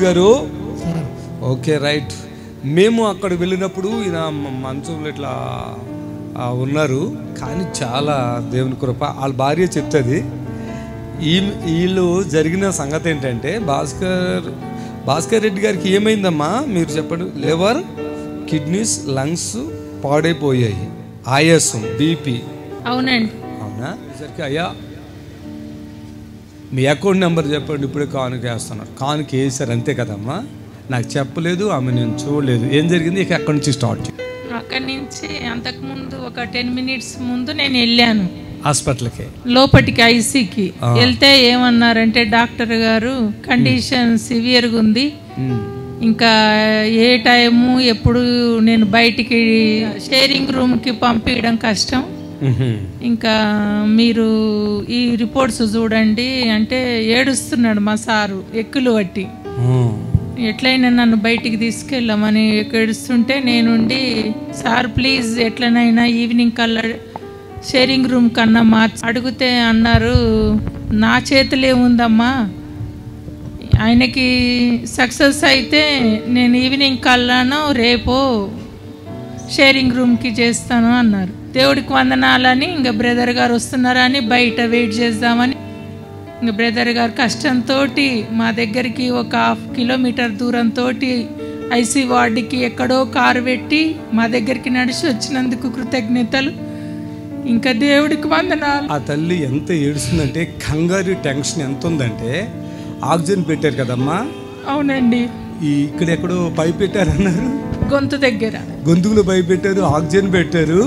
గారు okay right మేము అక్కడ వెళ్ళినప్పుడు ఈయన మ- మంచంలో ఇట్లా ఆ, ఉన్నారు కానీ చాలా దేవుని కృప వాళ్ళ భార్య చెప్తుంది ఈ వీళ్ళు జరిగిన సంగతి ఏంటంటే భాస్కర్ భాస్కర్ రెడ్డి గారికి ఏమైందమ్మా మీరు చెప్పండి లివర్ కిడ్నీస్ లంగ్స్ పాడైపోయాయి ఆయాసం బీపీ అవునండి అవునా సరికి అయ్యా మీ అకౌంట్ నెంబర్ చెప్పండి ఇప్పుడే కానుక వేస్తున్నారు కానుక వేసారు అంతే కదమ్మా నాకు చెప్పలేదు ఆమె నేను చూడలేదు ఏం జరిగింది ఇక అక్కడి నుంచి స్టార్ట్ చేయి అక్కడి నుంచి అంతకుముందు ఒక టెన్ మినిట్స్ ముందు నేను వెళ్ళాను హాస్పిటల్కి లోపటికి ఐసీకి వెళ్తే ఏమన్నారంటే డాక్టర్ గారు కండిషన్ సివియర్గా ఉంది ఇంకా ఏ టైము ఎప్పుడు నేను బయటికి షేరింగ్ రూమ్కి పంపించడం కష్టం ఇంకా మీరు ఈ రిపోర్ట్స్ చూడండి అంటే ఏడుస్తున్నాడు మా సారు ఎక్కులు బట్టి ఎట్లయినా నన్ను బయటికి తీసుకెళ్ళమని ఏడుస్తుంటే నేనుండి సార్ ప్లీజ్ ఎట్లనైనా ఈవినింగ్ కల్లా షేరింగ్ రూమ్ కన్నా మార్చి అడిగితే అన్నారు నా చేతులు ఏముందమ్మా ఆయనకి సక్సెస్ అయితే నేను ఈవినింగ్ కల్లానో రేపో షేరింగ్ రూమ్కి చేస్తాను అన్నారు దేవుడికి వందనాలని ఇంకా బ్రదర్ గారు వస్తున్నారని బయట వెయిట్ చేద్దామని ఇంకా బ్రదర్ గారు కష్టంతో మా దగ్గరికి ఒక హాఫ్ కిలోమీటర్ దూరంతో ఐసీ వార్డుకి ఎక్కడో కారు పెట్టి మా దగ్గరికి నడిచి వచ్చినందుకు కృతజ్ఞతలు ఇంకా దేవుడికి వందనాలు ఆ తల్లి ఎంత ఏడుస్తుందంటే కంగారు టెన్షన్ ఎంత ఉందంటే ఆక్సిజన్ పెట్టారు కదమ్మా అవునండి ఈ ఇక్కడ ఎక్కడో పైప్ పెట్టారన్నారు గొంతు దగ్గర గొంతుకులు పైప్ పెట్టారు ఆక్సిజన్ పెట్టారు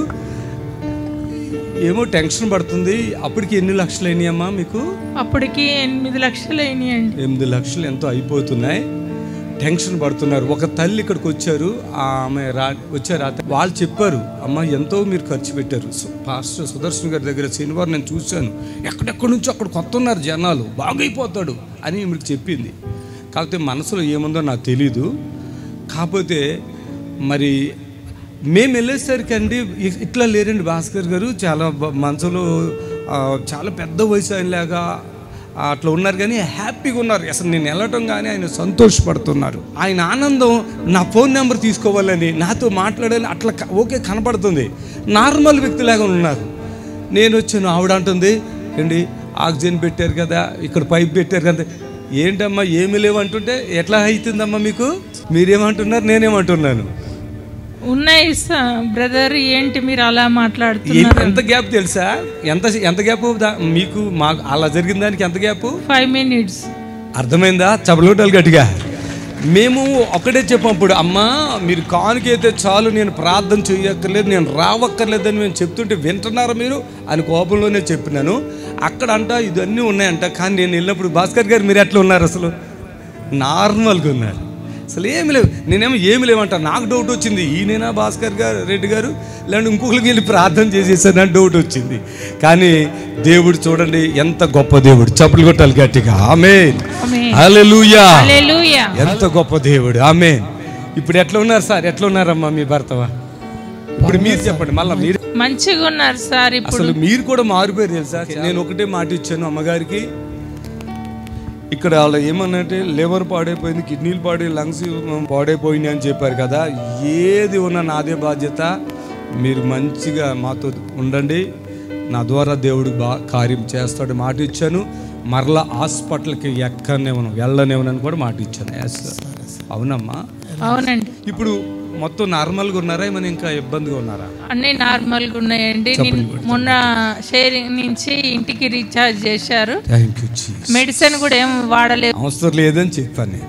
ఏమో టెన్షన్ పడుతుంది అప్పటికి ఎన్ని లక్షలు అయినాయమ్మా మీకు అప్పటికి ఎనిమిది లక్షలు అయినాయండి ఎనిమిది లక్షలు ఎంతో అయిపోతున్నాయి టెన్షన్ పడుతున్నారు ఒక తల్లి ఇక్కడికి వచ్చారు ఆమె రా వచ్చారు ఆ తల్లి. వాళ్ళు చెప్పారు అమ్మ ఎంతో మీరు ఖర్చు పెట్టారు సు- పాస్టర్ సుదర్శన్ గారి దగ్గర శనివారం నేను చూశాను ఎక్కడెక్కడి నుంచో అక్కడ కొత్త ఉన్నారు జనాలు బాగైపోతాడు అని మీకు చెప్పింది కాకపోతే మనసులో ఏముందో నాకు తెలీదు కాకపోతే మరి మేము వెళ్ళేసరికి అండి ఇ- ఇట్లా లేరండి భాస్కర్ గారు చాలా బ- మనసులో ఆ, చాలా పెద్ద వయసు ఆయనలాగా అట్లా ఉన్నారు కానీ హ్యాపీగా ఉన్నారు అసలు నేను వెళ్ళటం కానీ ఆయన సంతోషపడుతున్నారు ఆయన ఆనందం నా ఫోన్ నెంబర్ తీసుకోవాలని నాతో మాట్లాడాలని అట్లా క- ఓకే కనపడుతుంది నార్మల్ వ్యక్తిలాగా ఉన్నారు నేను వచ్చాను ఆవిడ అంటుంది ఏంటి ఆక్సిజన్ పెట్టారు కదా ఇక్కడ పైప్ పెట్టారు కదా ఏంటమ్మా ఏమి లేవు అంటుంటే ఎట్లా అవుతుందమ్మా మీకు మీరేమంటున్నారు నేనేమంటున్నాను ఉన్నాయి బ్రదర్ ఏంటి మీరు అలా ఏ- మాట్లాడుతున్నారు ఎంత గ్యాప్ తెలుసా ఎంత ఎంత గ్యాప్ దా- మీకు మాకు అలా జరిగిన దానికి ఎంత గ్యాప్ ఫైవ్ మినిట్స్ అర్థమైందా చబలోటాలు గట్టిగా మేము ఒకటే చెప్పప్పుడు అమ్మా మీరు కానుకైతే చాలు నేను ప్రార్థన చేయక్కర్లేదు నేను రావక్కర్లేదని మేము చెప్తుంటే వింటున్నారా మీరు అని కోపంలోనే చెప్పినాను అక్కడ అంట ఇవన్నీ ఉన్నాయంట కానీ నేను వెళ్ళినప్పుడు భాస్కర్ గారు మీరు ఎట్లా ఉన్నారు అసలు నార్మల్గా ఉన్నారు అసలు ఏమి లేవు నేనేమో ఏమి లేవంట నాకు డౌట్ వచ్చింది ఈయనేనా భాస్కర్ గారు రెడ్డి గారు లేదంటే ఇంకొకరికి వెళ్ళి ప్రార్థన చేసేసాను అని డౌట్ వచ్చింది కానీ దేవుడు చూడండి ఎంత గొప్ప దేవుడు చప్పులు కొట్టాలి గట్టిగా ఆమె ఆమేన్. హల్లెలూయా హల్లెలూయా ఎంత గొప్ప దేవుడు ఆమె ఇప్పుడు ఎట్లా ఉన్నారు సార్ ఎట్లా ఉన్నారమ్మా మీ భర్తవా ఇప్పుడు మీరు చెప్పండి మళ్ళీ మీరు మంచిగా ఉన్నారు సార్ ఇప్పుడు అసలు మీరు కూడా మారిపోయారు తెలుసా నేను ఒకటే మాట ఇచ్చాను అమ్మగారికి ఇక్కడ వాళ్ళు ఏమన్నంటే లివర్ పాడైపోయింది కిడ్నీలు పాడి లంగ్స్ పాడైపోయింది అని చెప్పారు కదా ఏది ఉన్నా నాదే బాధ్యత మీరు మంచిగా మాతో ఉండండి నా ద్వారా దేవుడు బా కార్యం చేస్తాడు మాట ఇచ్చాను మరలా హాస్పిటల్కి ఎక్కనేవను వెళ్ళనేవనని కూడా మాట ఇచ్చాను Yes, sir. అవునమ్మా అవునండి ఇప్పుడు మొత్తం నార్మల్గా ఉన్నారా ఏమైనా ఇంకా ఇబ్బందిగా ఉన్నారా అన్నీ నార్మల్గా ఉన్నాయండి నిన్న- మొన్న షేరింగ్ నుంచి ఇంటికి రీఛార్జ్ చేశారు థ్యాంక్ యూ మెడిసిన్ కూడా ఏం వాడలేదు అవసరం లేదని చెప్పాను నేను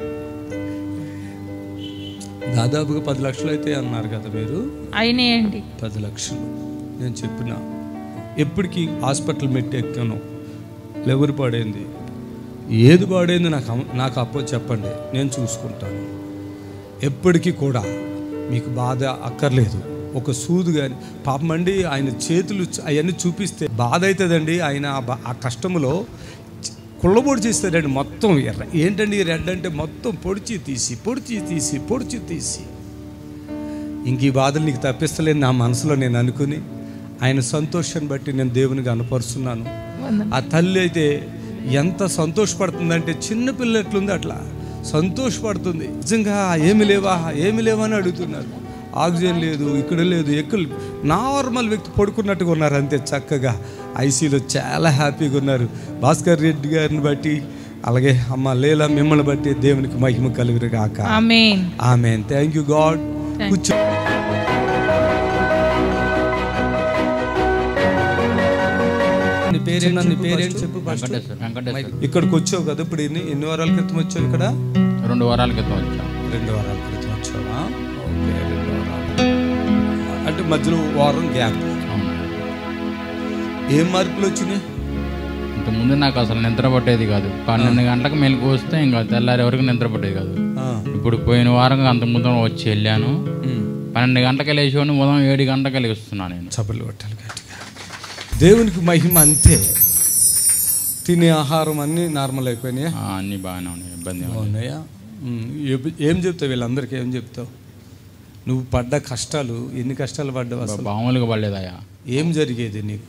దాదాపుగా పది లక్షలు అయితే అన్నారు కదా మీరు అయినాయండి పది లక్షలు నేను చెప్పిన ఎప్పటికీ హాస్పిటల్ మెట్టి ఎక్కాను లెవర్ పాడైంది ఏది పాడైంది నాకు అమ- నాకు అప్ప చెప్పండి నేను చూసుకుంటాను ఎప్పటికీ కూడా మీకు బాధ అక్కర్లేదు ఒక సూదు కానీ పాపం అండి ఆయన చేతులు అవన్నీ చూపిస్తే బాధ అవుతుందండి ఆయన ఆ బా- ఆ కష్టములో కుళ్ళబొడి చేస్తాడండి మొత్తం ఎర్ర ఏంటండి ఈ రెడ్ అంటే మొత్తం పొడిచి తీసి పొడిచి తీసి పొడిచి తీసి ఇంక ఈ బాధలు నీకు తప్పిస్తలేని నా మనసులో నేను అనుకుని ఆయన సంతోషాన్ని బట్టి నేను దేవునికి అనుపరుస్తున్నాను వందనాలు. ఆ తల్లి అయితే ఎంత సంతోషపడుతుందంటే చిన్న పిల్ల ఎట్లుంది అట్లా సంతోషపడుతుంది నిజంగా ఏమి లేవా ఏమి లేవా అని అడుగుతున్నారు ఆక్సిజన్ లేదు ఇక్కడ లేదు ఎక్కడ నార్మల్ వ్యక్తి పడుకున్నట్టుగా ఉన్నారు అంతే చక్కగా ఐసీలో చాలా హ్యాపీగా ఉన్నారు భాస్కర్ రెడ్డి గారిని బట్టి అలాగే అమ్మ లేలా మిమ్మల్ని బట్టి దేవునికి మహిమ కలుగురు కాక ఆమెన్ ఆమె థ్యాంక్ యూ గాడ్ కూర్చో నీ పేరేంటి నీ పేరేంటి చెప్పు first. వెంకటేశ్వర వెంకటేశ్వర ఇక్కడికి వచ్చావు కదా ఇప్పుడు ఎన్ని ఎన్ని వారాల క్రితం వచ్చావు ఇక్కడ రెండు వారాల క్రితం వచ్చాం రెండు వారాల క్రితం వచ్చావా ఓకే రెండు వారాలు అంటే మధ్యలో వారం గ్యాప్ అవును ఏం మార్పులు వచ్చినాయి ఇంతకుముందు నాకు అసలు నిద్ర పట్టేది కాదు పన్నెండు గంటలకు మెలకు వస్తే ఇంకా తెల్లారి వరకు నిద్ర పట్టేది కాదు ఆ, ఇప్పుడు పోయిన వారం అంత ముందు వచ్చి వెళ్ళాను ఉమ్. పన్నెండు గంటలకు లేచేవాడిని ఉదయం ఏడు గంటలకు లేస్తున్నాను నేను చప్పలు కొట్టాలి గట్టిగా దేవునికి మహిమ అంతే తినే ఆహారం అన్నీ నార్మల్ అయిపోయినాయా ఆ, అన్నీ బాగానే ఉన్నాయి ఇబ్బంది ఏం లేదు. బాగున్నాయా ఉమ్, ఏం- ఏం చెప్తావు వీళ్ళందరికీ ఏం చెప్తావు నువ్వు పడ్డ కష్టాలు ఎన్ని కష్టాలు పడ్డావు అసలు మామూలుగా పడలేదయ్యా ఏం జరిగేది నీకు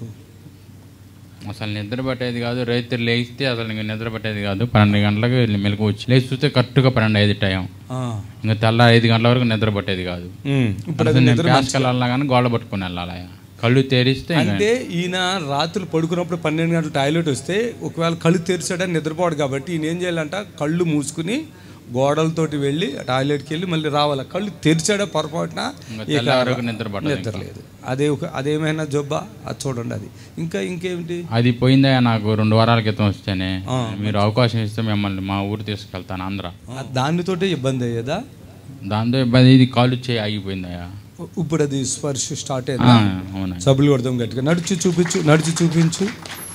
అసలు నిద్ర పట్టేది కాదు రైతు లేస్తే అసలు ఇంకా నిద్ర పట్టేది కాదు పన్నెండు గంటలకు మెలకు వచ్చి లేచి చూస్తే కరెక్ట్గా పన్నెండు ఐదు టైం ఆ, ఇంకా తెల్లారి ఐదు గంటల వరకు నిద్ర పట్టేది కాదు ఉమ్, ఇప్పుడు అసలు నేను ప్యాస్కి వెళ్ళాలన్నా కానీ గోడ పట్టుకొని వెళ్ళాలయ్యా కళ్ళు తెరిస్తే ఇంకా అంటే ఈయన రాత్రులు పడుకున్నప్పుడు పన్నెండు గంటల టాయిలెట్ వస్తే ఒకవేళ కళ్ళు తెరిచాడని నిద్రపోడు కాబట్టి ఈయన ఏం చేయాలంట కళ్ళు మూసుకుని గోడలతోటి వెళ్ళి టాయిలెట్కి వెళ్ళి మళ్ళీ రావాలి కళ్ళు తెరిచాడా పొరపాటున ఇంకా ఇక తెల్లారి వరకు నిద్ర పట్టదు నిద్ర లేదు అదే ఒక అదేమైనా జబ్బా అది చూడండి అది ఇంకా ఇంకేమిటి అది పోయిందయ్యా నాకు రెండు వారాల క్రితం వస్తేనే మీరు అవకాశం ఇస్తే మిమ్మల్ని మా ఊరు తీసుకెళ్తాను ఆంధ్ర ఆ దానితోటే ఇబ్బంది అయ్యేదా దాంతో ఇబ్బంది ఇది కాలు చేయి ఆగిపోయిందయ్యా ఇప్పుడు అది స్పర్శ స్టార్ట్ ఆ, అయిందా అవునా సబ్బులు కొడదాం గట్టిగా నడిచి చూపించు నడిచి చూపించు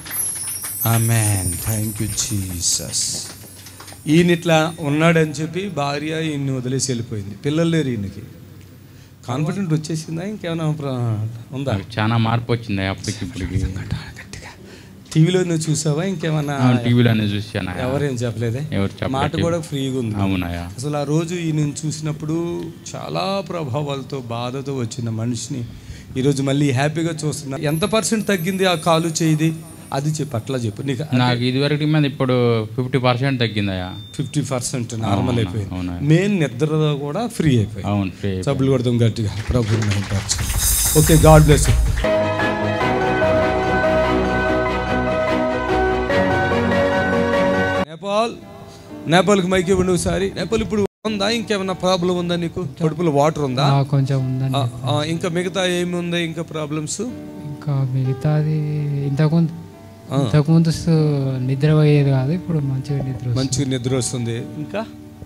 ఆమెన్ థ్యాంక్ యూ జీసస్ ఈయన ఇట్లా ఉన్నాడని చెప్పి భార్య ఈయన్ని వదిలేసి వెళ్ళిపోయింది పిల్లలు లేరు ఈయనకి కాన్ఫిడెంట్ వచ్చేసిందా ఇంకేమైనా ప్ర- ఉందా నాకు చాలా మార్పు వచ్చింది అప్పటికి ఇప్పటికి గట్టిగా టీవీలో నువ్వు చూసావా ఇంకేమైనా టీవీలోనే చూసాను ఎవరేం చెప్పలేదే ఎవరు మాట చెప్పలేదు కూడా ఫ్రీగా ఉంది అవునయ్యా అసలు ఆ రోజు ఈయన చూసినప్పుడు చాలా ప్రభావాలతో బాధతో వచ్చిన మనిషిని ఈరోజు మళ్ళీ హ్యాపీగా చూస్తున్నా ఎంత పర్సెంట్ తగ్గింది ఆ కాలు చేయిది అది చెప్పు అట్లా చెప్పు నీకు నాకు ఇదివరకు మీద ఇప్పుడు ఫిఫ్టీ పర్సెంట్ తగ్గిందయ్యా ఫిఫ్టీ పర్సెంట్ నార్మల్ అయిపోయింది అవునా మెయిన్ నిద్ర కూడా ఫ్రీ అయిపోయింది అవును ఫ్రీ సబ్బులు కొడతాం గట్టిగా ప్రభు ఓకే గాడ్ బ్లెస్ నేపాల్ నేపాల్కి మైక్ ఇవ్వండి ఒకసారి నేపాల్ ఇప్పుడు ఉందా ఇంకేమైనా ప్రాబ్లం ఉందా నీకు కడుపులో వాటర్ ఉందా ఆ, కొంచెం ఉందండి ఆ, ఆ, ఇంకా మిగతా ఏమి ఉంది ఇంకా ప్రాబ్లమ్స్ ఇంకా మిగతాది ఇంతకుముందు ఇంతకుముందు సు- నిద్ర పోయేది కాదు ఇప్పుడు మంచిగా నిద్ర వస్తుంది. మంచి నిద్ర వస్తుంది ఇంకా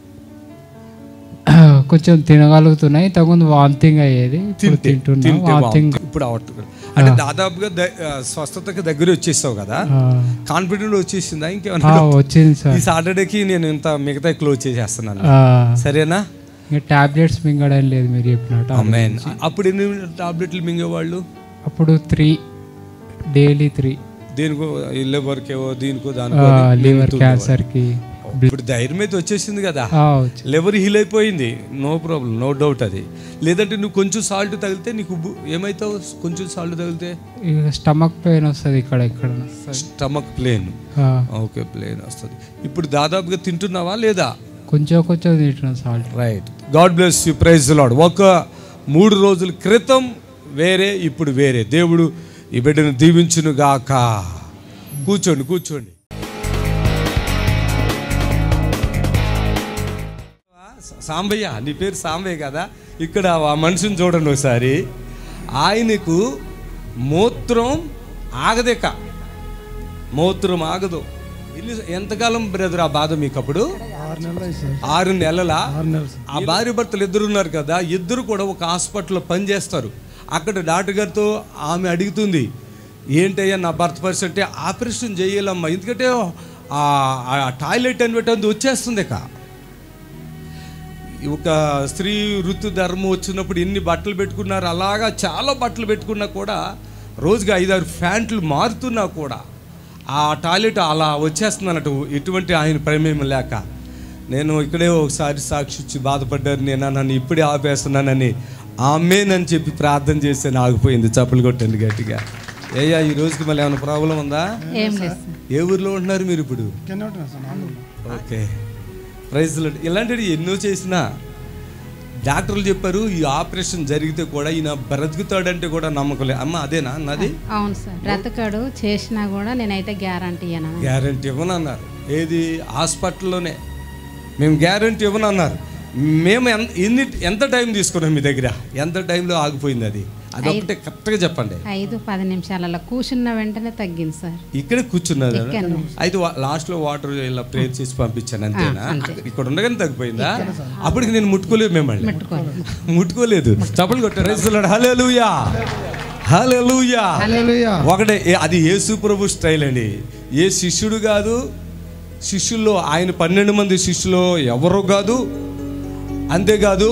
కొంచెం తినగలుగుతున్నాయి ఇంతకుముందు వామిటింగ్ అయ్యేది ఇప్పుడు తింటే తింటున్నా తింటే వామిటింగ్ బాగుంటుంది. ఇప్పుడు అవట్లేదు అంటే దాదాపుగా ద- ఆ, స్వస్థతకి దగ్గర వచ్చేసావు కదా కాన్ఫిడెంట్ వచ్చేసిందా ఇంకేమైనా వచ్చింది ఈ సార్ సాటర్డేకి నేను ఇంత మిగతా క్లోజ్ చేసేస్తున్నాను ఆ, సరేనా ఇంకా టాబ్లెట్స్ మింగడం లేదు మీరు చెప్పినట్టు అమ్మాయిన్ అప్పుడు ఎన్ని టాబ్లెట్లు మింగేవాళ్ళు అప్పుడు త్రీ డైలీ త్రీ దేనికో లివర్కేవో దీనికో దానికో లివర్ క్యాన్సర్ కి ఇప్పుడు ధైర్యం అయితే వచ్చేసింది కదా ఆ, వచ్చి- లివర్ హీల్ అయిపోయింది నో ప్రాబ్లం నో డౌట్ అది లేదంటే నువ్వు కొంచెం సాల్ట్ తగిలితే నీకు ఉబ్బు- ఏమవుతావు కొంచెం సాల్ట్ తగిలితే ఇక స్టమక్ పెయిన్ వస్తుంది ఇక్కడ ఇక్కడ వస్తుంది. స్టమక్ ప్లేన్ ఆ, ఓకే ప్లేన్ వస్తుంది ఇప్పుడు దాదాపుగా తింటున్నావా లేదా కొంచెం కొంచెం తింటున్నాం salt right God bless you praise Lord ఒక మూడు రోజుల క్రితం వేరే ఇప్పుడు వేరే దేవుడు ఈ బిడ్డను దీవించును గాక కూర్చోండి కూర్చోండి సాంబయ్య నీ పేరు సాంబయ్య కదా ఇక్కడ ఆ మనిషిని చూడండి ఒకసారి ఆయనకు మూత్రం ఆగదేక మూత్రం ఆగదు ఎన్ని ఎంతకాలం బ్రదర్ ఆ బాధ మీకు అప్పుడు ఆరు నెలల ఆ భార్య భర్తలు ఇద్దరు ఉన్నారు కదా ఇద్దరు కూడా ఒక హాస్పిటల్లో పనిచేస్తారు అక్కడ డాక్టర్ గారితో ఆమె అడుగుతుంది ఏంటయ్యా నా భర్త పరిస్థితి అంటే ఆపరేషన్ చేయాలమ్మా ఎందుకంటే ఆ- ఆ టాయిలెట్ అని పెట్టింది వచ్చేస్తుంది ఇక ఒక స్త్రీ ఋతు ధర్మం వచ్చినప్పుడు ఎన్ని బట్టలు పెట్టుకున్నారు అలాగా చాలా బట్టలు పెట్టుకున్నా కూడా రోజుకి ఐదారు ఫ్యాంట్లు మారుతున్నా కూడా ఆ టాయిలెట్ అలా వచ్చేస్తుంది అన్నట్టు ఎటువంటి ఆయన ప్రమేయం లేక నేను ఇక్కడే ఒకసారి సాక్షి ఇచ్చి బాధపడ్డారు నేను నన్ను ఇప్పుడే ఆపేస్తున్నానని ఆమెనని చెప్పి ప్రార్థన చేస్తే ఆగిపోయింది చప్పులు కొట్టండి గట్టిగా ఏయ్యా ఈ రోజుకి మళ్ళీ ఏమైనా ప్రాబ్లం ఉందా ఏం లేదు ఏ ఊర్లో ఉంటున్నారు మీరు ఇప్పుడు ఓకే ప్రైజ్లు ఇలాంటివి ఎన్నో చేసినా డాక్టర్లు చెప్పారు ఈ ఆపరేషన్ జరిగితే కూడా ఈయన బ్రతుకుతాడంటే కూడా నమ్మకం లేదు అమ్మ అదేనా అన్నది అవును సార్ బ్రతకడు చేసినా కూడా నేనైతే గ్యారంటీ ఇయ్యను గ్యారంటీ ఇవ్వనన్నారు ఏది హాస్పిటల్లోనే మేము గ్యారంటీ ఇవ్వనన్నారు మేము ఎంత ఎన్ని ఎంత టైం తీసుకున్నాం మీ దగ్గర ఎంత టైంలో ఆగిపోయింది అది అదొకటే కరెక్ట్గా చెప్పండి ఐదు పది నిమిషాలలో కూర్చున్న వెంటనే తగ్గింది సార్ ఇక్కడే కూర్చున్నది ఇక్కడనే. అయితే వా- లాస్ట్ లో వాటర్ ఇలా ప్రేర్ చేసి పంపించాను అంతేనా ఆ, అంతే. ఇక్కడ ఉండగానే తగ్గిపోయిందా అప్పటికి నేను ముట్టుకోలేదు మిమ్మల్ని ముట్టుకోలేదు. ముట్టుకోలేదు చప్పలు కొట్టారు హల్లెలూయా హల్లెలూయా హల్లెలూయా. ఒకటే ఏ- అది యేసు ప్రభు స్టైల్ అండి ఏ శిష్యుడు కాదు శిష్యుల్లో ఆయన పన్నెండు మంది శిష్యులు ఎవరు కాదు అంతేకాదు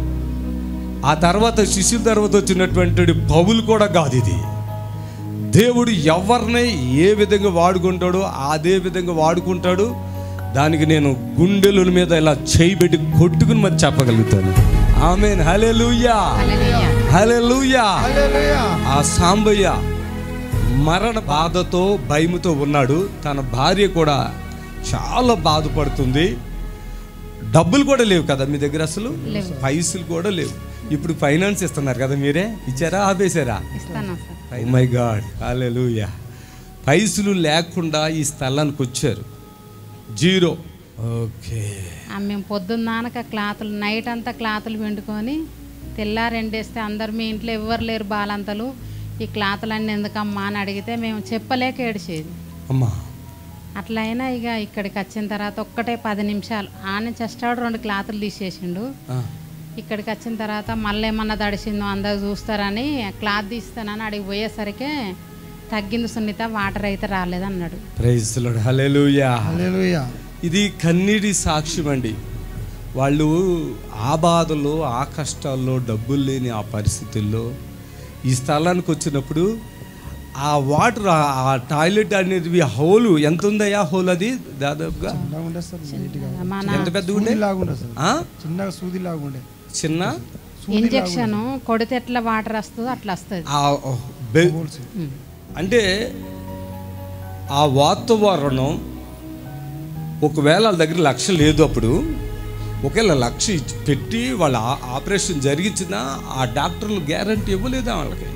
ఆ తర్వాత శిష్యుల తర్వాత వచ్చినటువంటి పౌలు కూడా కాదు ఇది దేవుడు ఎవరిని ఏ విధంగా వాడుకుంటాడో అదే విధంగా వాడుకుంటాడు దానికి నేను గుండెల మీద ఇలా చేయి పెట్టి కొట్టుకుని మరి చెప్పగలుగుతాను ఆమె హలెలుయా హల్లెలూయా. హలెలుయా ఆ సాంబయ్య మరణ బాధతో భయముతో ఉన్నాడు తన భార్య కూడా చాలా బాధపడుతుంది డబ్బులు కూడా లేవు కదా మీ దగ్గర అసలు లేవు. పైసలు కూడా లేవు ఇప్పుడు ఫైనాన్స్ ఇస్తున్నారు కదా మీరే ఇచ్చారా ఆపేశారా ఇస్తాను సార్ మై గాడ్ హల్లెలూయా పైసలు లేకుండా ఈ స్థలానికి వచ్చారు జీరో ఓకే ఆ మేము పొద్దున్నానక క్లాతులు నైట్ అంతా క్లాతులు పిండుకొని తెల్లారి ఎండేస్తే అందరు మీ ఇంట్లో ఎవ్వరు లేరు బాలంతలు ఈ క్లాతులన్నీ ఎందుకమ్మా అని అడిగితే మేము చెప్పలేక ఏడిచేది అమ్మా అట్లా అయినా ఇక ఇక్కడికి వచ్చిన తర్వాత ఒక్కటే పది నిమిషాలు ఆ నుంచి వస్తాడు రెండు క్లాతులు తీసేసిండు ఆ, ఇక్కడికి వచ్చిన తర్వాత మళ్ళీ ఏమన్నా తడిసిందో అందరు చూస్తారని క్లాత్ తీస్తానని అడిగి పోయేసరికి తగ్గింది సున్నిత వాటర్ అయితే రాలేదన్నాడు ప్రైజ్ లార్డ్ హల్లెలూయా హల్లెలూయా ఇది కన్నీటి సాక్ష్యం అండి వాళ్ళు ఆ బాధలో ఆ కష్టాల్లో డబ్బులు లేని ఆ పరిస్థితుల్లో ఈ స్థలానికి వచ్చినప్పుడు ఆ వాటర్ ఆ- ఆ టాయిలెట్ అనేది హోల్ ఎంత ఉందయ్యా హోల్ అది దాదాపుగా చిన్నగా ఉండే సార్ నీట్గా మన ఎంత పెద్దగా ఉండే సూది లాగా ఉండే సార్ ఆ? చిన్నగా సూది లాగా ఉండే చిన్న ఇంజక్షన్ కొడితే ఎట్లా వాటర్ వస్తుందో అట్లా వస్తుంది ఆ బె- అంటే ఆ వాతావరణం ఒకవేళ వాళ్ళ దగ్గర లక్ష లేదు అప్పుడు ఒకవేళ లక్ష ఇచ్చి పెట్టి వాళ్ళ ఆ- ఆపరేషన్ జరిగించినా ఆ డాక్టర్లు గ్యారంటీ ఇవ్వలేదా వాళ్ళకి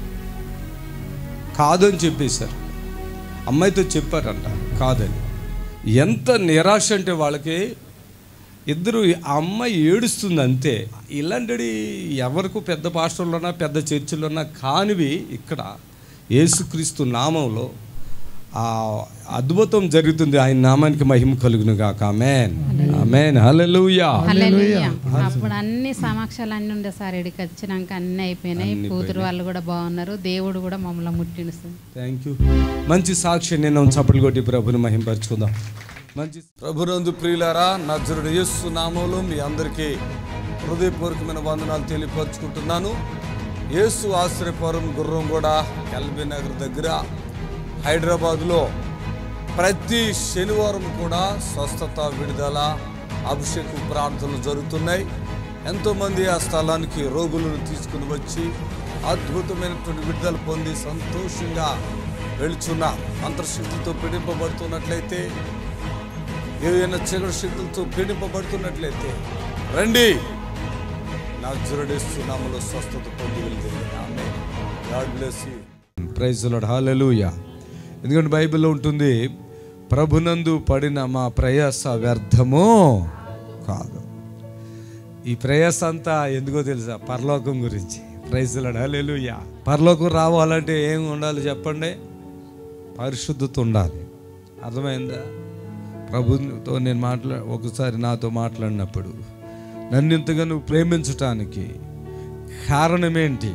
కాదు అని చెప్పేశారు అమ్మాయితో చెప్పారంట కాదని ఎంత నిరాశ అంటే వాళ్ళకి ఇద్దరు ఆ అమ్మాయి ఏడుస్తుంది అంతే ఇలాంటి ఎవరికి పెద్ద పాస్టర్లోనా పెద్ద చర్చిలోనా కానివి ఇక్కడ యేసుక్రీస్తు నామంలో ఆ అద్భుతం జరుగుతుంది ఆయన నామానికి మహిమ కలుగును గాక ఆమెన్ ఆమెన్ హల్లెలూయా హల్లెలూయా. అప్పుడు అన్ని సమక్షాలు అన్ని ఉండే సార్ ఇక్కడికి వచ్చినాక అన్ని అయిపోయినాయి కూతురు వాళ్ళు కూడా బాగున్నారు దేవుడు కూడా మమ్మల్ని ముట్టిండు సార్ థ్యాంక్ యూ మంచి సాక్షి నేను చప్పట్లు కొట్టి ప్రభుని మహింపరచుకుందాం మంచి ప్రభునందు ప్రియులారా నజరుడు యేసు నామంలో మీ అందరికీ హృదయపూర్వకమైన వందనాలు తెలియపరుచుకుంటున్నాను యేసు ఆశ్రయపురం గుర్రం కూడా ఎల్బీ నగర్ దగ్గర హైదరాబాద్లో ప్రతి శనివారం కూడా స్వస్థత విడుదల అభిషేకం ప్రార్థనలు జరుగుతున్నాయి ఎంతోమంది ఆ స్థలానికి రోగులను తీసుకుని వచ్చి అద్భుతమైనటువంటి విడుదల పొంది సంతోషంగా వెళుచున్న అంతర్శక్తులతో పీడింపబడుతున్నట్లయితే ఏదైనా చీకటి శక్తులతో పీడింపబడుతున్నట్లయితే రండి నా జురడిస్తున్నాములో స్వస్థత పొంది వెళ్తుంది ఆమె God bless you praise Lord hallelujah ఎందుకంటే బైబిల్లో ఉంటుంది ప్రభునందు పడిన మా ప్రయాస వ్యర్థమో కాదు ఈ ప్రయాస అంతా ఎందుకో తెలుసా పరలోకం గురించి ప్రైజ్ లార్డ్ హల్లెలూయా పరలోకం రావాలంటే ఏం ఉండాలి చెప్పండి పరిశుద్ధత ఉండాలి అర్థమైందా ప్రభుతో నేను మాట్లా ఒకసారి నాతో మాట్లాడినప్పుడు నన్ను ఇంతగా నువ్వు ప్రేమించటానికి కారణమేంటి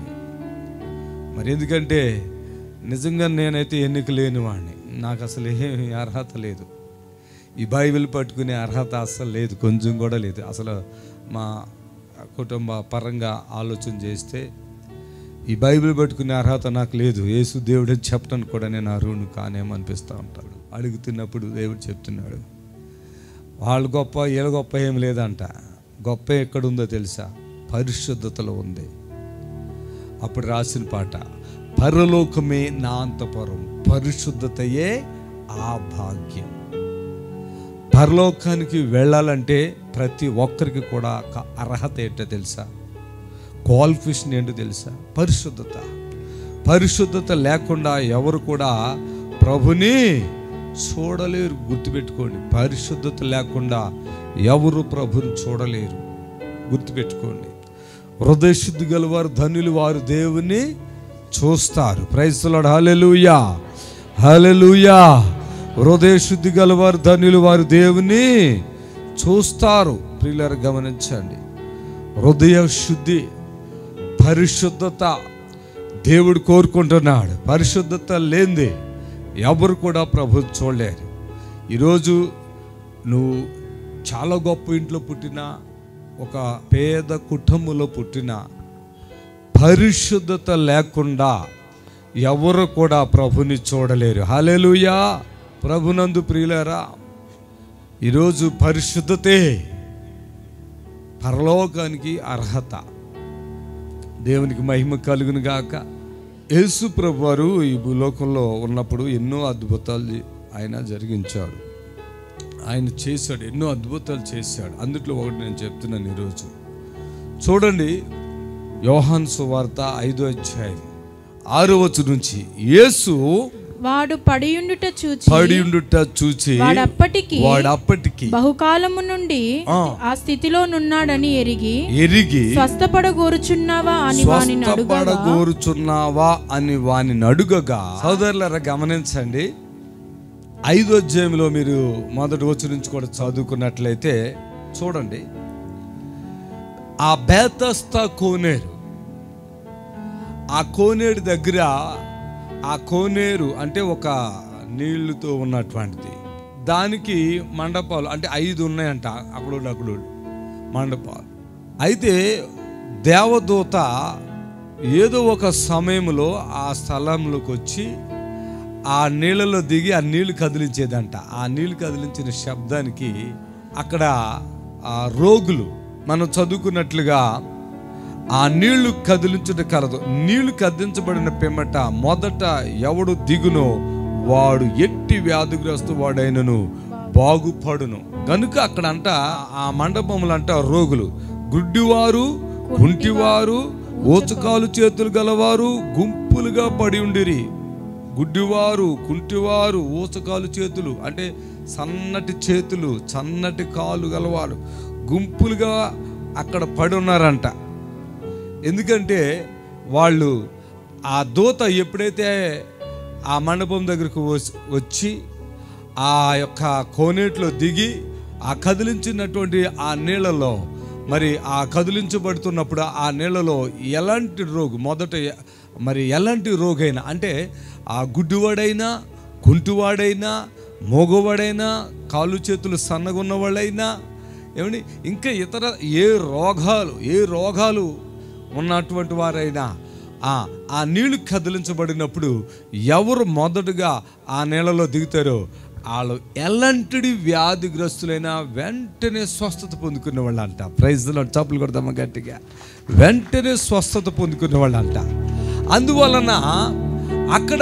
మరి ఎందుకంటే నిజంగా నేనైతే ఎన్నిక లేని వాడిని నాకు అసలు ఏమి అర్హత లేదు ఈ బైబిల్ పట్టుకునే అర్హత అసలు లేదు కొంచెం కూడా లేదు అసలు మా కుటుంబ పరంగా ఆలోచన చేస్తే ఈ బైబిల్ పట్టుకునే అర్హత నాకు లేదు యేసు దేవుడు అని చెప్పడానికి కూడా నేను అర్హుని కానేమనిపిస్తూ ఉంటాడు అడుగుతున్నప్పుడు దేవుడు చెప్తున్నాడు వాళ్ళు గొప్ప వీళ్ళ గొప్ప ఏం లేదంట గొప్ప ఎక్కడుందో తెలుసా పరిశుద్ధతలో ఉంది అప్పుడు రాసిన పాట పరలోకమే నా అంతపురం పరిశుద్ధతయే ఆ భాగ్యం పరలోకానికి వెళ్ళాలంటే ప్రతి ఒక్కరికి కూడా ఒక అర్హత ఏంటో తెలుసా క్వాలిఫికేషన్ ఏంటో తెలుసా పరిశుద్ధత పరిశుద్ధత లేకుండా ఎవరు కూడా ప్రభుని చూడలేరు గుర్తుపెట్టుకోండి పరిశుద్ధత లేకుండా ఎవరు ప్రభుని చూడలేరు గుర్తుపెట్టుకోండి హృదయశుద్ధి గలవారు ధనులు వారు దేవుని చూస్తారు ప్రైస్తులాడు హలెలుయా హలెలుయా హృదయశుద్ధి గలవారు ధనులు వారు దేవుని చూస్తారు ప్రియులారు గమనించండి హృదయ శుద్ధి పరిశుద్ధత దేవుడు కోరుకుంటున్నాడు పరిశుద్ధత లేనిది ఎవరు కూడా ప్రభు చూడలేరు ఈరోజు నువ్వు చాలా గొప్ప ఇంట్లో పుట్టిన ఒక పేద కుటుంబంలో పుట్టిన పరిశుద్ధత లేకుండా ఎవరు కూడా ప్రభుని చూడలేరు హల్లెలూయా ప్రభునందు ప్రియులారా ఈరోజు పరిశుద్ధతే పరలోకానికి అర్హత దేవునికి మహిమ కలుగును గాక యేసు ప్రభు వారు ఈ భూలోకంలో ఉన్నప్పుడు ఎన్నో అద్భుతాలు ఆయన జరిగించాడు ఆయన చేశాడు ఎన్నో అద్భుతాలు చేశాడు అందుట్లో ఒకటి నేను చెప్తున్నాను ఈరోజు చూడండి యోహాన్ సువార్త ఐదో అధ్యాయం ఆరో వచ్చు నుంచి యేసు వాడు పడియుండుట చూచి పడి ఉండుట చూచి వాడప్పటికి వాడు అప్పటికి బహుకాలము నుండి ఆ. ఆ స్థితిలో నున్నాడని ఎరిగి ఎరిగి స్వస్థపడగోరుచున్నావా అని వానిని అడుగగా స్వస్థపడగోరుచున్నావా అని వాని అడుగగా సోదరులరా గమనించండి ఐదో అధ్యాయంలో మీరు మొదటి వచ్చి నుంచి కూడా చదువుకున్నట్లయితే చూడండి ఆ బేతస్త కోనేరు ఆ కోనేరు దగ్గర ఆ కోనేరు అంటే ఒక నీళ్లతో ఉన్నటువంటిది దానికి మండపాలు అంటే ఐదు ఉన్నాయంట అక్కడ అక్కడ మండపాలు అయితే దేవదూత ఏదో ఒక సమయంలో ఆ స్థలంలోకి వచ్చి ఆ నీళ్ళలో దిగి ఆ నీళ్లు కదిలించేదంట ఆ నీళ్లు కదిలించిన శబ్దానికి అక్కడ ఆ రోగులు మనం చదువుకున్నట్లుగా ఆ నీళ్లు కదిలించుట కలదు నీళ్లు కదిలించబడిన పిమ్మట మొదట ఎవడు దిగునో వాడు ఎట్టి వ్యాధిగ్రస్తు వాడైనను బాగుపడును గనుక అక్కడ అంట ఆ మండపములు అంట రోగులు గుడ్డివారు కుంటివారు ఊచకాలు చేతులు గలవారు గుంపులుగా పడి ఉండిరి గుడ్డివారు కుంటివారు ఊచకాలు చేతులు అంటే సన్నటి చేతులు సన్నటి కాలు గలవారు గుంపులుగా అక్కడ పడి ఉన్నారంట ఎందుకంటే వాళ్ళు ఆ దూత ఎప్పుడైతే ఆ మండపం దగ్గరకు వస్- వచ్చి ఆ యొక్క కోనేట్లో దిగి ఆ కదిలించినటువంటి ఆ నీళ్ళలో మరి ఆ కదిలించబడుతున్నప్పుడు ఆ నీళ్ళలో ఎలాంటి రోగు మొదట ఎ- మరి ఎలాంటి రోగైనా అంటే ఆ గుడ్డివాడైనా కుంటివాడైనా మోగవాడైనా కాళ్ళు చేతులు సన్నగున్న వాళ్ళైనా ఏమండి ఇంకా ఇతర ఏ రోగాలు ఏ రోగాలు ఉన్నటువంటి వారైనా ఆ ఆ నీళ్లు కదిలించబడినప్పుడు ఎవరు మొదటగా ఆ నీళ్ళలో దిగుతారో వాళ్ళు ఎలాంటి వ్యాధిగ్రస్తులైనా వెంటనే స్వస్థత పొందుకునే వాళ్ళు అంట ప్రైజ్లో చప్పులు కొడతామా గట్టిగా వెంటనే స్వస్థత పొందుకునే వాళ్ళు అంట అందువలన అక్కడ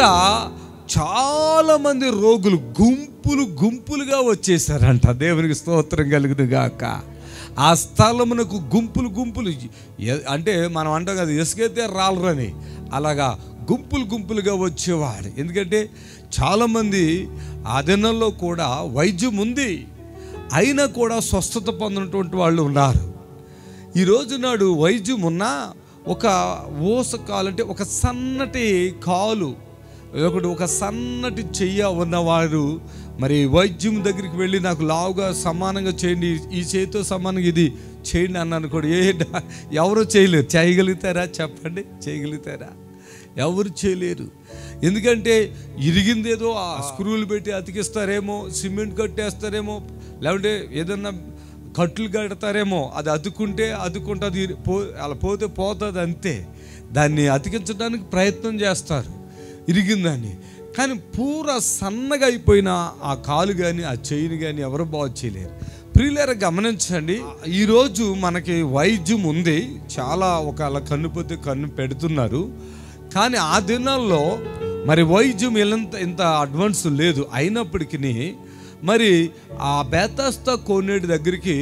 చాలా మంది రోగులు గుంపులు గుంపులుగా వచ్చేసారంట దేవునికి స్తోత్రం కలుగును గాక ఆ స్థలమునకు గుంపులు గుంపులు ఎ- అంటే మనం అంటాం కదా ఇసుకైతే రాలరని అలాగా గుంపులు గుంపులుగా వచ్చేవాడు ఎందుకంటే చాలామంది ఆ దినంలో కూడా వైద్యం ఉంది అయినా కూడా స్వస్థత పొందినటువంటి వాళ్ళు ఉన్నారు ఈ రోజు నాడు వైద్యం ఉన్నా ఒక ఊస కాలు అంటే ఒక సన్నటి కాలు ఒకటి ఒక సన్నటి చెయ్య ఉన్నవారు మరి వైద్యం దగ్గరికి వెళ్ళి నాకు లావుగా సమానంగా చేయండి ఈ చేతితో సమానంగా ఇది చేయండి అన్నాను కూడా ఏ డా- ఎవరు చేయలేరు చేయగలుగుతారా చెప్పండి చేయగలుగుతారా ఎవరు చేయలేరు ఎందుకంటే ఇరిగిందేదో ఆ స్క్రూలు పెట్టి అతికిస్తారేమో సిమెంట్ కట్టేస్తారేమో లేకుంటే ఏదన్నా కట్లు కడతారేమో అది అతుక్కుంటే అతుక్కుంటుంది పో అలా పోతే పోతుంది అంతే దాన్ని అతికించడానికి ప్రయత్నం చేస్తారు ఇరిగిందని కానీ పూర సన్నగా అయిపోయిన ఆ కాలు కానీ ఆ చెయ్యిని కానీ ఎవరు బాగు చేయలేరు ప్రియులేర గమనించండి ఈరోజు మనకి వైద్యం ఉంది చాలా ఒక అలా కన్ను పోతే కన్ను పెడుతున్నారు కానీ ఆ దినాల్లో మరి వైద్యం ఇంత ఇంత అడ్వాన్స్ లేదు అయినప్పటికీ మరి ఆ బేతస్త కోనేటి దగ్గరికి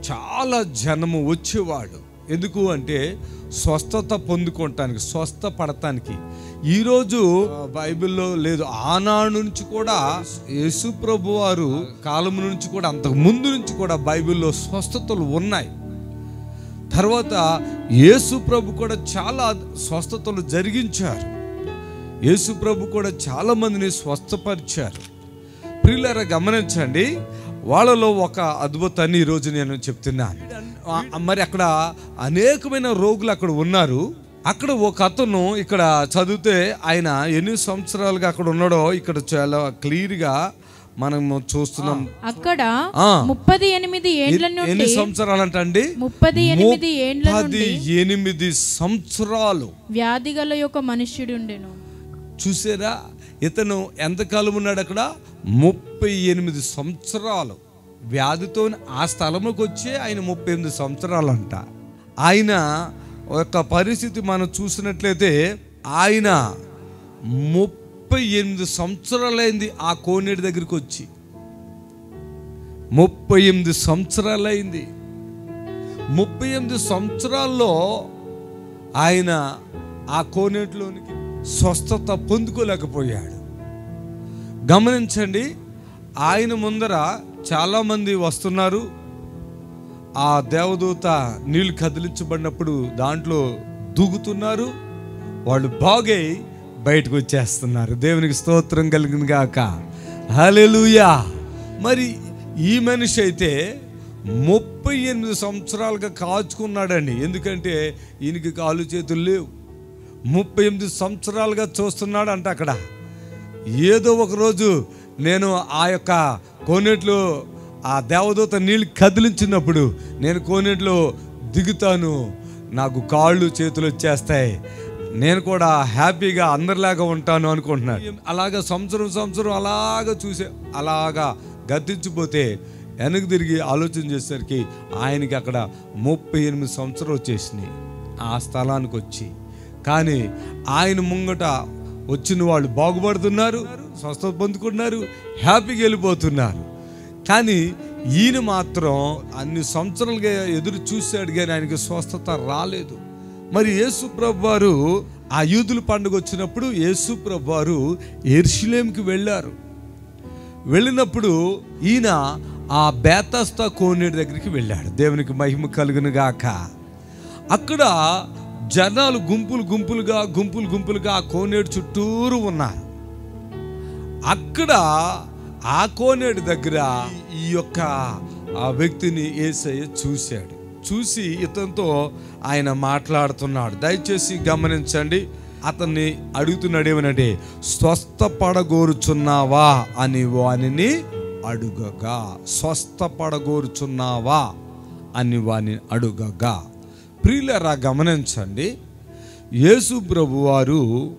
చాలా జనము వచ్చేవాడు ఎందుకు అంటే స్వస్థత పొందుకోవటానికి స్వస్థ పడటానికి ఈరోజు ఆ, బైబిల్లో లేదు ఆనాడు నుంచి కూడా యేసు ప్రభు వారు కాలం నుంచి కూడా అంతకు ముందు నుంచి కూడా బైబిల్లో స్వస్థతలు ఉన్నాయి తర్వాత యేసు ప్రభు కూడా చాలా స్వస్థతలు జరిగించారు యేసు ప్రభు కూడా చాలా మందిని స్వస్థపరిచారు ప్రియులారా గమనించండి వాళ్ళలో ఒక అద్భుతాన్ని ఈరోజు నేను చెప్తున్నాను ఆ- మరి అక్కడ అనేకమైన రోగులు అక్కడ ఉన్నారు అక్కడ ఒక అతను ఇక్కడ చదివితే ఆయన ఎన్ని సంవత్సరాలుగా అక్కడ ఉన్నాడో ఇక్కడ చాలా క్లియర్గా మనం చూస్తున్నాం అక్కడ ఆ. ముప్పది ఎనిమిది ఏండ్ల ఎన్ని నుండి సంవత్సరాలు అంటండి ముప్పది ఎనిమిది ఏండ్ల ముప్పది నుండి ఎనిమిది సంవత్సరాలు వ్యాధి గల యొక్క మనుష్యుడుండెను చూసారా ఇతను ఎంతకాలం ఉన్నాడు అక్కడ ముప్పై ఎనిమిది సంవత్సరాలు వ్యాధితో ఆ స్థలంలోకి వచ్చే ఆయన ముప్పై ఎనిమిది సంవత్సరాలు అంట ఆయన యొక్క పరిస్థితి మనం చూసినట్లయితే ఆయన ముప్పై ఎనిమిది సంవత్సరాలైంది ఆ కోనేటి దగ్గరికి వచ్చి ముప్పై ఎనిమిది సంవత్సరాలైంది ముప్పై ఎనిమిది సంవత్సరాల్లో ఆయన ఆ కోనేటిలోనికి స్వస్థత పొందుకోలేకపోయాడు గమనించండి ఆయన ముందర చాలామంది వస్తున్నారు ఆ దేవదూత నీళ్లు కదిలించబడినప్పుడు దాంట్లో దూకుతున్నారు వాళ్ళు బాగై బయటకు వచ్చేస్తున్నారు దేవునికి స్తోత్రం కలిగిన గాక హల్లెలూయా మరి ఈ మనిషి అయితే ముప్పై ఎనిమిది సంవత్సరాలుగా కాచుకున్నాడండి ఎందుకంటే ఈయనకి కాలు చేతులు లేవు ముప్పై ఎనిమిది సంవత్సరాలుగా చూస్తున్నాడు అంట అక్కడ ఏదో ఒక రోజు నేను ఆ యొక్క కోనేట్లో ఆ దేవదూత నీళ్ళు కదిలించినప్పుడు నేను కోనేట్లో దిగుతాను నాకు కాళ్ళు చేతులు వచ్చేస్తాయి నేను కూడా హ్యాపీగా అందరిలాగా ఉంటాను అనుకుంటున్నాను అలాగా సంవత్సరం సంవత్సరం అలాగా చూసే అలాగా గద్దించిపోతే వెనక్కి తిరిగి ఆలోచన చేసేసరికి ఆయనకి అక్కడ ముప్పై ఎనిమిది సంవత్సరాలు వచ్చేసినాయి ఆ స్థలానికి వచ్చి కానీ ఆయన ముంగట వచ్చిన వాళ్ళు బాగుపడుతున్నారు స్వస్థత పొందుకుంటున్నారు హ్యాపీగా వెళ్ళిపోతున్నారు కానీ ఈయన మాత్రం అన్ని సంవత్సరాలుగా ఎదురు చూశాడు కానీ ఆయనకి స్వస్థత రాలేదు మరి యేసు ప్రభు వారు ఆ యూదుల పండుగ వచ్చినప్పుడు యేసు ప్రభు వారు ఎర్షిలేంకి వెళ్ళారు వెళ్ళినప్పుడు ఈయన ఆ బేతస్తా కోనేటి దగ్గరికి వెళ్ళాడు దేవునికి మహిమ కలుగును గాక అక్కడ జనాలు గుంపులు గుంపులుగా గుంపులు గుంపులుగా ఆ కోనేటి చుట్టూరు ఉన్నారు అక్కడ ఆ కోనేటి దగ్గర ఈ యొక్క ఆ వ్యక్తిని ఏసయ్య చూశాడు చూసి ఇతనితో ఆయన మాట్లాడుతున్నాడు దయచేసి గమనించండి అతన్ని అడుగుతున్నాడు ఏమనంటే స్వస్థపడగోరుచున్నావా అని వానిని అడుగగా స్వస్థపడగోరుచున్నావా అని వాని అడుగగా ప్రియులరా గమనించండి యేసు ప్రభువారు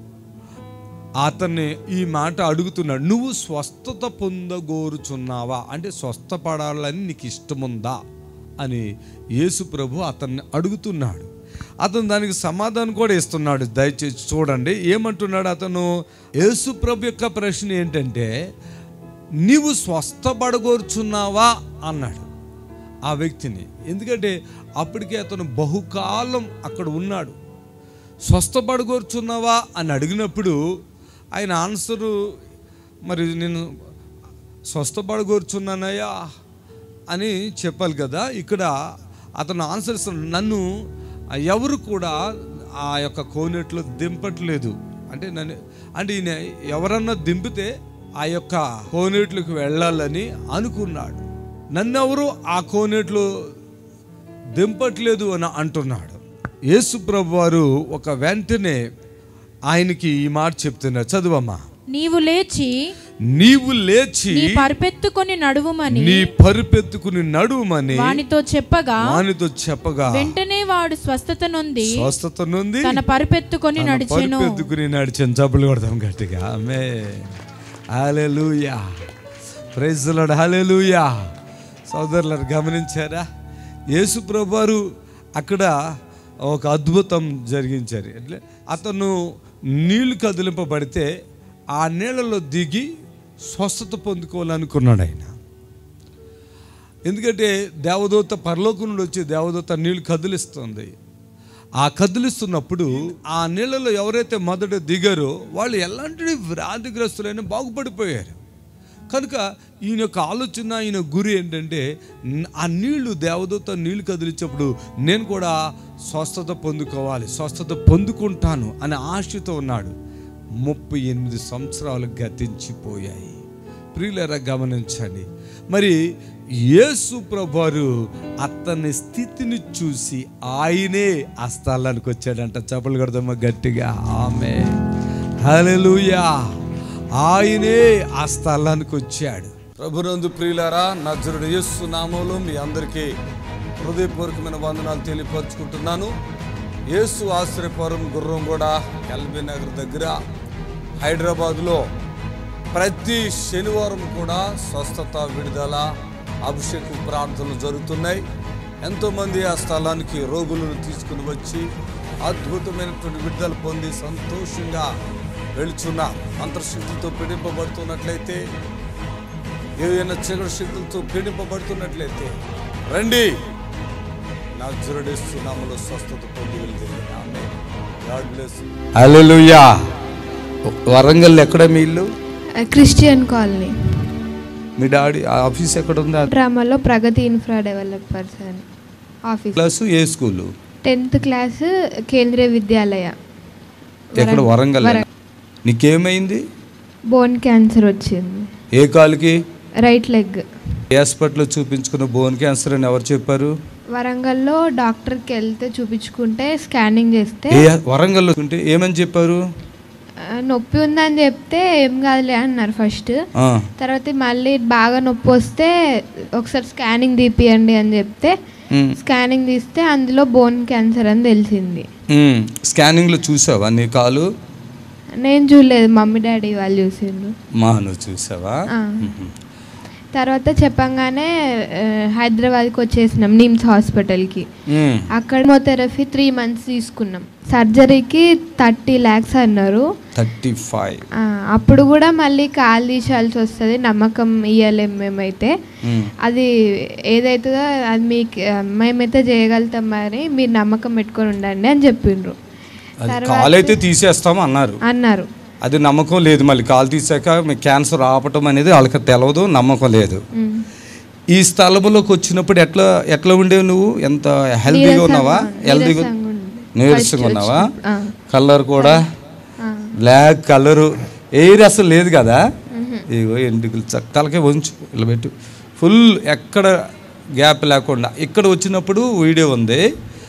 అతన్ని ఈ మాట అడుగుతున్నాడు నువ్వు స్వస్థత పొందగోరుచున్నావా అంటే స్వస్థపడాలని నీకు ఇష్టముందా అని యేసు ప్రభు అతన్ని అడుగుతున్నాడు అతను దానికి సమాధానం కూడా ఇస్తున్నాడు దయచేసి చూడండి ఏమంటున్నాడు అతను యేసు ప్రభు యొక్క ప్రశ్న ఏంటంటే నీవు స్వస్థపడగోరుచున్నావా అన్నాడు ఆ వ్యక్తిని ఎందుకంటే అప్పటికే అతను బహుకాలం అక్కడ ఉన్నాడు స్వస్థపడగోరుచున్నావా అని అడిగినప్పుడు ఆయన ఆన్సరు మరి నేను స్వస్థపడగోరుచున్నానయ్యా అని చెప్పాలి కదా ఇక్కడ అతను ఆన్సర్ ఇస్తున్నాడు నన్ను ఎవరు కూడా ఆ యొక్క కోనేట్లో దింపట్లేదు అంటే నన్ను అంటే ఈయన ఎవరన్నా దింపితే ఆ యొక్క కోనేట్లోకి వెళ్ళాలని అనుకున్నాడు నన్నెవరు ఆ కోనేట్లో దింపట్లేదు అని అంటున్నాడు యేసు ప్రభు వారు ఒక వెంటనే ఆయనకి ఈ మాట చెప్తున్నారు చదువమ్మా నీవు లేచి నీవు లేచి నీ పరిపెత్తుకొని నడువుమని నీ పరుపెత్తుకుని నడుమని వానితో చెప్పగా వానితో చెప్పగా వెంటనే వాడు స్వస్థత నొంది స్వస్థత నుండి తన పరిపెత్తుకొని తన నడిచెను పరుపెత్తుకుని నడిచాను చప్పులు కొడతాం గట్టిగా ఆమె హాలెలూయా ప్రైజ్ లార్డ్ హాలెలూయా సోదరులను గమనించారా యేసు ప్రభువారు అక్కడ ఒక అద్భుతం జరిగించారు ఎట్లా అతను నీళ్లు కదిలింపబడితే ఆ నీళ్ళలో దిగి స్వస్థత పొందుకోవాలనుకున్నాడు ఆయన ఎందుకంటే దేవదూత పరలోకం నుండి వచ్చి దేవదూత నీళ్లు కదిలిస్తుంది ఆ కదిలిస్తున్నప్పుడు ఆ నీళ్ళలో ఎవరైతే మొదట దిగారో వాళ్ళు ఎలాంటి వ్యాధిగ్రస్తులైనా బాగుపడిపోయారు కనుక ఈయన యొక్క ఆలోచన ఈయన గురి ఏంటంటే న- ఆ నీళ్లు దేవదూత నీళ్లు కదిలించినప్పుడు నేను కూడా స్వస్థత పొందుకోవాలి స్వస్థత పొందుకుంటాను అనే ఆశతో ఉన్నాడు ముప్పై ఎనిమిది సంవత్సరాలు గతించిపోయాయి ప్రియులరా గమనించండి మరి యేసు ప్రభువారు అతని స్థితిని చూసి ఆయనే ఆ స్థలానికి వచ్చాడంట చెప్పలు కొడదామా గట్టిగా ఆమె హల్లెలూయా ఆయనే ఆ స్థలానికి వచ్చాడు ప్రభునందు ప్రియులారా నజరుడు యేసు నామంలో మీ అందరికీ హృదయపూర్వకమైన వందనాలు తెలియపరుచుకుంటున్నాను యేసు ఆశ్రయపురం గుర్రం కూడా ఎల్బీ నగర్ దగ్గర హైదరాబాద్లో ప్రతి శనివారం కూడా స్వస్థత విడుదల అభిషేక ప్రార్థనలు జరుగుతున్నాయి ఎంతోమంది ఆ స్థలానికి రోగులను తీసుకుని వచ్చి అద్భుతమైనటువంటి విడుదల పొంది సంతోషంగా వెళుచున్నారు అంతర్శక్తులతో పీడింపబడుతున్నట్లయితే ఏదైనా చీకటి శక్తులతో పీడింపబడుతున్నట్లయితే రండి నా జురడిస్తున్నాములో స్వస్థత పొంది వెళ్తుంది ఆమె గాడ్ బ్లెస్ హల్లెలూయా వరంగల్ ఎక్కడ మీ ఇల్లు క్రిస్టియన్ కాలనీ మీ డాడీ ఆఫీస్ ఎక్కడ ఉంది డ్రామాలో ప్రగతి ఇన్ఫ్రా డెవలపర్స్ అని ఆఫీస్ క్లాస్ ఏ school tenth class Kendriya Vidyalaya ఎక్కడ వరంగల్ నీకేమైంది బోన్ క్యాన్సర్ వచ్చింది ఏ కాలుకి రైట్ లెగ్ ఏ హాస్పిటల్లో చూపించుకున్న బోన్ క్యాన్సర్ అని ఎవరు చెప్పారు వరంగల్లో డాక్టర్కి వెళ్తే చూపించుకుంటే స్కానింగ్ చేస్తే ఏ వరంగల్లో ఉంటే ఏమని చెప్పారు ఆ, నొప్పి ఉందని చెప్తే ఏం కాదులే అన్నారు ఫస్ట్ ఆ, తర్వాత మళ్ళీ బాగా నొప్పి వస్తే ఒకసారి స్కానింగ్ తీపియండి అని చెప్తే ఉమ్, స్కానింగ్ తీస్తే అందులో బోన్ క్యాన్సర్ అని తెలిసింది ఉమ్. స్కానింగ్లో చూసావా నీ కాలు నేను చూడలేదు మమ్మీ డాడీ వాళ్ళు చూసిండ్రు మా నువ్వు చూసావా ఆ. తర్వాత చెప్పంగానే ఆ, హైదరాబాద్కి వచ్చేసినాం నిమ్స్ హాస్పిటల్కి ఉమ్, అక్కడ మోథెరపీ త్రీ మంత్స్ తీసుకున్నాం సర్జరీకి థర్టీ ల్యాక్స్ అన్నారు థర్టీ ఫైవ్ ఆ, అప్పుడు కూడా మళ్ళీ కాలు తీసాల్సి వస్తుంది నమ్మకం ఇవ్వలేం మేమైతే ఉమ్, అది ఏదైతుందో అది మీకు ఆ, మేమైతే చేయగలుగుతాం మరి మీరు నమ్మకం పెట్టుకొని ఉండండి అని చెప్పిండ్రు అది కాలు అయితే తీసేస్తాం అన్నారు అన్నారు అది నమ్మకం లేదు మళ్ళీ కాలు తీసాక మీ క్యాన్సర్ ఆపటం అనేది వాళ్ళకి తెలియదు నమ్మకం లేదు ఉమ్. ఈ స్థలంలోకి వచ్చినప్పుడు ఎట్లా ఎట్లా ఉండేవి నువ్వు ఎంత హెల్తీగా ఉన్నావా హెల్తీగా నీరసంగా ఉంది. నీరసంగా ఉన్నావా ఆ. కలర్ కూడా ఆ. బ్లాక్ కలరు ఎయిర్ అసలు లేదు కదా ఇగో ఎండుకలు చక్కలకే ఉంచు ఇలా పెట్టు ఫుల్ ఎక్కడ గ్యాప్ లేకుండా ఇక్కడ వచ్చినప్పుడు వీడియో ఉంది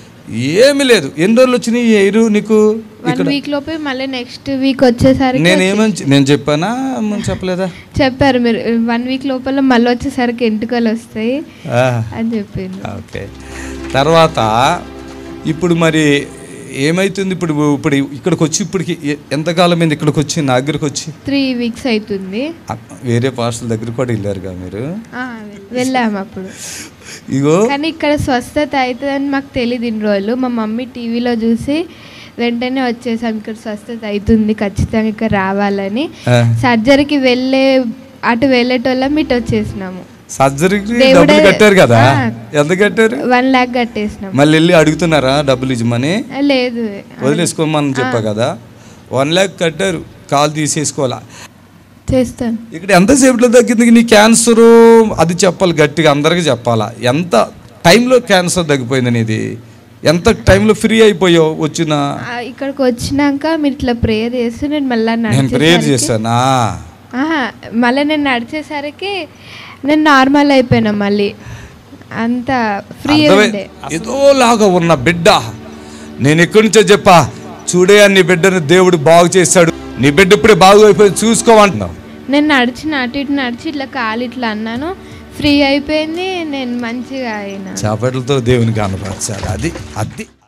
ఏమీ లేదు ఎన్ని రోజులు వచ్చినాయి ఈ ఎయిర్ నీకు వన్ వీక్ లోపే మళ్ళీ నెక్స్ట్ వీక్ వచ్చేసరికి నేను ఏమని చె- నేను చెప్పానా అమ్మని చెప్పలేదా చెప్పారు మీరు వన్ వీక్ లోపల మళ్ళీ వచ్చేసరికి ఎంటుకలు వస్తాయి ఆ. అని చెప్పింది ఓకే తర్వాత ఇప్పుడు మరి ఏమైతుంది ఇప్పుడు ఇప్పుడు ఇక్కడికి వచ్చి ఇప్పటికి ఎ- ఎంతకాలం మీద ఇక్కడికి వచ్చి నా దగ్గరికి వచ్చి త్రీ వీక్స్ అవుతుంది అ- వేరే పార్సల్ దగ్గర కూడా వెళ్ళారుగా మీరు ఆ, వెళ్ళాము అప్పుడు ఇగో కానీ ఇక్కడ స్వస్థత అవుతుందని మాకు తెలియదు ఇన్ని రోజులు మా మమ్మీ టీవీలో చూసి వెంటనే వచ్చేసాం ఇక్కడ స్వస్థత అవుతుంది ఖచ్చితంగా ఇక్కడ రావాలని ఆ, సర్జరీకి వెళ్ళే అటు వెళ్ళేటోళ్ళం ఇటు వచ్చేసినాము సర్జరీకి దేవుడే- డబ్బులు కట్టారు కదా ఆ. ఎంత కట్టారు వన్ ల్యాక్ కట్టేసినాం మళ్ళీ వెళ్ళి అడుగుతున్నారా డబ్బులు ఇవ్వమని ఆ, లేదు వదిలేసుకోమని చెప్పా కదా వన్ ల్యాక్ కట్టారు కాల్ తీసేసుకోవాలా చేస్తాను ఇక్కడ ఎంతసేపట్లో తగ్గింది నీ క్యాన్సర్ అది చెప్పాలి గట్టిగా అందరికీ చెప్పాలా ఎంత టైంలో క్యాన్సర్ తగ్గిపోయింది నీది ఎంత టైంలో ఫ్రీ అయిపోయావు వచ్చిన ఆ, ఇక్కడికి వచ్చినాక మీరు ఇట్లా ప్రేయర్ చేస్తే నేను మళ్ళీ నేను ప్రేయర్ చేశానా మళ్ళీ నేను నడిచేసరికి నేను నార్మల్ అయిపోయినా మళ్ళీ అంత ఫ్రీ అర్థమై ఉండే ఏదోలాగా ఉన్న బిడ్డ నేను ఎక్కడి నుంచో చెప్పా చూడే నీ బిడ్డను దేవుడు బాగు చేశాడు నీ బిడ్డ ఇప్పుడే బాగు అయిపోయి చూసుకోమంటున్నావు నేను నడిచిన అటు ఇటు నడిచి ఇట్లా కాలు ఇట్లా అన్నాను ఫ్రీ అయిపోయింది నేను మంచిగా అయినా చేపట్లతో దేవునికి కనపరచాలి అది అది